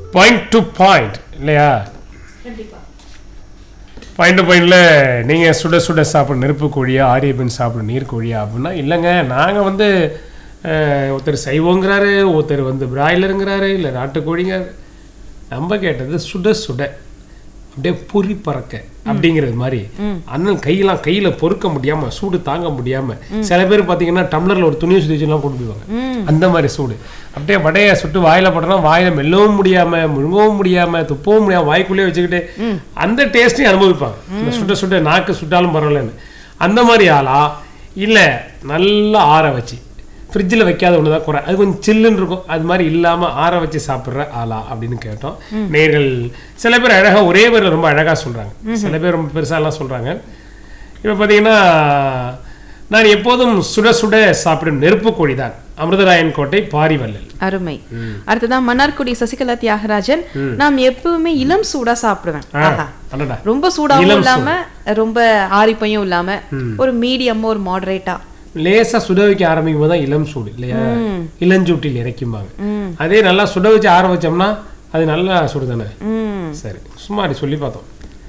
Point to point இல்லையா point to பாயிண்டில் நீங்கள் சுட சுட சாப்பிட நெருப்பு கோழியா ஆரியப்பன் சாப்பிட நீர் கோழியா அப்படின்னா இல்லைங்க நாங்கள் வந்து அஹ், ஒருத்தர் சைவங்கிறாரு ஒருத்தர் வந்து பிராய்லருங்கிறாரு இல்லை நாட்டுக்கோழிங்க நம்ம கேட்டது சுட சுட அப்படியே பொறி பறக்க அப்படிங்கிறது மாதிரி அண்ணன் கையெல்லாம் கையில பொறுக்க முடியாம சூடு தாங்க முடியாம சில பேர் பாத்தீங்கன்னா டம்ளர்ல ஒரு துணியை சுத்தி வச்சுலாம் கொண்டு போய்வாங்க அந்த மாதிரி சூடு அப்படியே வடையை சுட்டு வாயில போட்டோம்னா வாயில மெல்லவும் முடியாம முழுங்கவும் முடியாம துப்பவும் முடியாம வாய்க்குள்ளேயே வச்சுக்கிட்டு அந்த டேஸ்ட்டையும் அனுபவிப்பாங்க இந்த சுட்ட சுட்ட நாக்கு சுட்டாலும் பரவாயில்லன்னு அந்த மாதிரி ஆளா இல்ல நல்லா ஆற வச்சு ஃப்ரிட்ஜில் வைக்காத ஒன்று தான் குறை அது கொஞ்சம் சில்லுன்னு இருக்கும் அது மாதிரி இல்லாமல் ஆற வச்சு சாப்பிட்ற ஆளா அப்படின்னு கேட்டோம் நேர்கள் சில பேர் அழகாக ஒரே பேர் ரொம்ப அழகாக சொல்கிறாங்க சில பேர் ரொம்ப பெருசாலாம் சொல்கிறாங்க இப்போ பார்த்தீங்கன்னா நான் எப்போதும் சுட சுட சாப்பிடும் நெருப்பு கோழி தான் அமிர்தராயன் கோட்டை பாரிவல்லல் அருமை அடுத்ததான் மன்னார்குடி சசிகலா தியாகராஜன் நான் எப்பவுமே இளம் சூடா சாப்பிடுவேன் ஆஹா. அடடா ரொம்ப சூடாவும் இல்லாம ரொம்ப ஆரிப்பையும் இல்லாம ஒரு மீடியம் ஒரு மாடரேட்டா லேசா சுட வைக்க ஆரம்பிக்கும் போது தான் இளம் சூடு இல்லையா இளஞ்சூட்டில் இறக்கும்பாங்க அதே நல்லா சுட வச்சு ஆற வச்சோம்னா அது நல்லா சுடு தானே ம் சரி சும்மா அப்படி சொல்லி பார்த்தோம்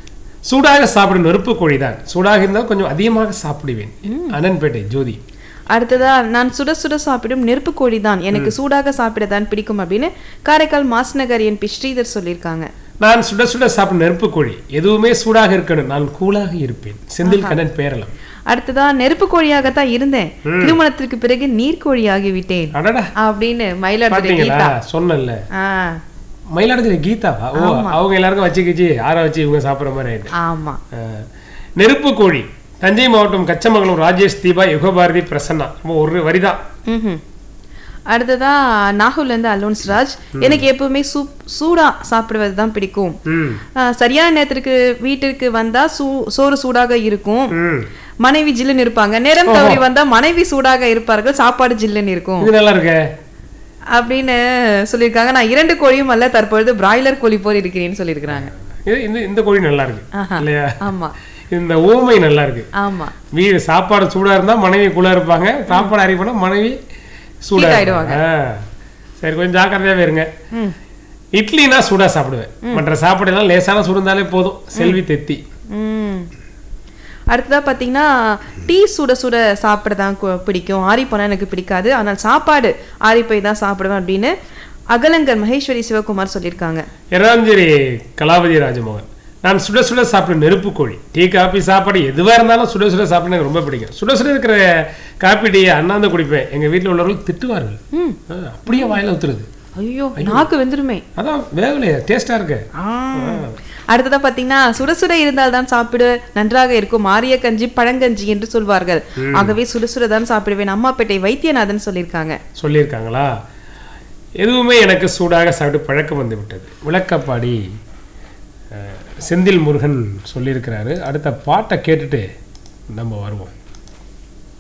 சூடாக சாப்பிடும் நெருப்பு கோழி தான் சூடாக இருந்தால் கொஞ்சம் அதிகமாக சாப்பிடுவேன் அனன்பேட்டை ஜோதி அடுத்ததா நான் சுட சுட சாப்பிடும் நெருப்பு கோழி தான் எனக்கு சூடாக சாப்பிட தான் பிடிக்கும் அப்படின்னு காரைக்கால் மாஸ்நகர் என் பி ஸ்ரீதர் சொல்லியிருக்காங்க நான் சுட சுட சாப்பிடும் நெருப்பு கோழி எதுவுமே சூடாக இருக்கணும் நான் கூலாக இருப்பேன் செந்தில் கண்ணன் பேரலாம் அடுத்ததா நெருப்பு கோழியாகத்தான் இருந்தேன் திருமணத்திற்கு பிறகு நீர்க்கோழி ஆகிவிட்டேன் அடடா அப்படின்னு மயிலாடுதுறை பாத்தீங்களா கீதா சொன்னல ஆ மயிலாடுதுறை கீதாவா ஓ அவங்க எல்லாருக்கும் வச்சுக்கிச்சு ஆற வச்சு இவங்க சாப்பிடுற மாதிரி ஆயிட்டு ஆமா அஹ், நெருப்பு கோழி தஞ்சை மாவட்டம் கச்சமங்கலம் ராஜேஷ் தீபா யுகபாரதி பிரசன்னா நம்ம ஒரு வரிதான் ம்ஹும். அடுத்ததா நாகூர்ல இருந்து அலோன்ஸ் ராஜ் எனக்கு எப்பவுமே சூப் சூடா சாப்பிடுவது தான் பிடிக்கும் ம் ஆ, சரியான நேரத்திற்கு வீட்டிற்கு வந்தா சூ சோறு சூடாக இருக்கும் ம் மனைவி ஜில்லுன்னு இருப்பாங்க நேரம் தவறி வந்தா மனைவி சூடாக இருப்பார்கள் சாப்பாடு ஜில்லுன்னு இருக்கும் இது நல்லா இருக்கே அப்படின்னு சொல்லியிருக்காங்க நான் இரண்டு கோழியும் அல்ல தற்பொழுது பிராய்லர் கோழி போல் இருக்கிறேன்னு சொல்லியிருக்கிறாங்க இது இந்த இந்த கோழி நல்லா இருக்கு ஆஹா. இல்லையா ஆமா இந்த ஊமை நல்லா இருக்கு ஆமா வீடு சாப்பாடு சூடா இருந்தா மனைவி குள்ள இருப்பாங்க சாப்பாடு அறி பண்ணா மனைவி சூடா Heat இருப்பாங்க. ஆ. சரி கொஞ்சம் ஜாக்கிரதையாவே இருங்க ம் இட்லினா சூடா சாப்பிடுவேன் மற்ற சாப்பாடு எல்லாம் லேசான சூடு இருந்தாலே போதும் செல்வி தெத்தி ம் அடுத்ததா பார்த்தீங்கன்னா டீ சுட சுட சாப்பிட தான் கு- பிடிக்கும் ஆறி போனால் எனக்கு பிடிக்காது ஆனால் சாப்பாடு ஆறி போய் தான் சாப்பிடுவேன் அப்படின்னு அகலங்கர் மகேஸ்வரி சிவகுமார் சொல்லியிருக்காங்க எராஞ்சேரி கலாபதி ராஜமோகன் நான் சுட சுட சாப்பிடும் நெருப்பு கோழி டீ காபி சாப்பாடு எதுவா இருந்தாலும் சுட சுட சாப்பிட எனக்கு ரொம்ப பிடிக்கும் சுட சுட இருக்கிற காப்பி டீயை அண்ணாந்து குடிப்பேன் எங்க வீட்டில் உள்ளவர்கள் திட்டுவார்கள் ம் ஆ, அப்படியே வாயில ஊத்துறது ஐயோ நாக்கு வெந்துருமே அதான் வேகலையே டேஸ்டா இருக்கு ஆ. அடுத்ததா பார்த்தீங்கன்னா சுட சுட இருந்தால் தான் சாப்பிட நன்றாக இருக்கும் ஆரிய கஞ்சி பழங்கஞ்சி என்று சொல்வார்கள் ஆகவே சுட சுட தான் சாப்பிடுவேன் அம்மாப்பேட்டை வைத்தியநாதன் சொல்லியிருக்காங்க சொல்லியிருக்காங்களா எதுவுமே எனக்கு சூடாக சாப்பிட்டு பழக்கம் வந்து விட்டது விளக்கப்பாடி அஹ், செந்தில் முருகன் சொல்லியிருக்கிறாரு அடுத்த பாட்டை கேட்டுட்டு நம்ம வருவோம்